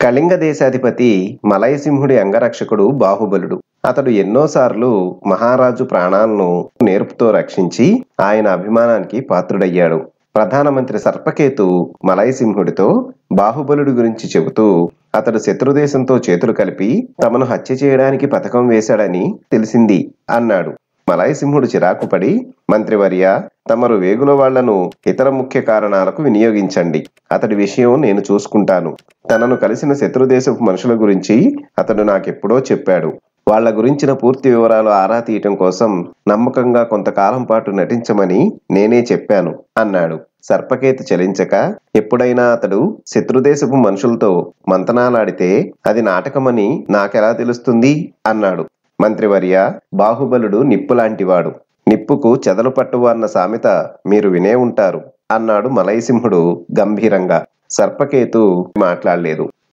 కళింగ దేశాధిపతి మలయసింహుడి అంగరక్షకుడు బాహుబలుడు అతడు ఎన్నోసార్లు మహారాజు ప్రాణాలను నేర్పుతో రక్షించి ఆయన అభిమానానికి పాత్రుడయ్యాడు ప్రధానమంత్రి సర్పకేతు మలయసింహుడితో బాహుబలుడి గురించి చెబుతూ అతడు శత్రుదేశంతో చేతులు కలిపి తమను హత్య చేయడానికి పథకం వేశాడని తెలిసింది అన్నాడు మలయసింహుడు చిరాకుపడి మంత్రివర్య తమరు వేగుల వాళ్లను ఇతర ముఖ్య కారణాలకు వినియోగించండి అతడి విషయం నేను చూసుకుంటాను తనను కలిసిన శత్రుదేశపు మనుషుల గురించి అతడు నాకెప్పుడో చెప్పాడు వాళ్ళ గురించిన పూర్తి వివరాలు ఆరా తీయటం కోసం నమ్మకంగా కొంతకాలం పాటు నటించమని నేనే చెప్పాను అన్నాడు సర్పకేతు చలించక ఎప్పుడైనా అతడు శత్రుదేశపు మనుషులతో మంతనాలాడితే అది నాటకమని నాకెలా తెలుస్తుంది అన్నాడు మంత్రివర్య బాహుబలుడు నిప్పు లాంటివాడు నిప్పుకు చెదలు పట్టువు అన్న సామెత మీరు వినే ఉంటారు అన్నాడు మలయసింహుడు గంభీరంగా సర్పకేతు మాట్లాడలేదు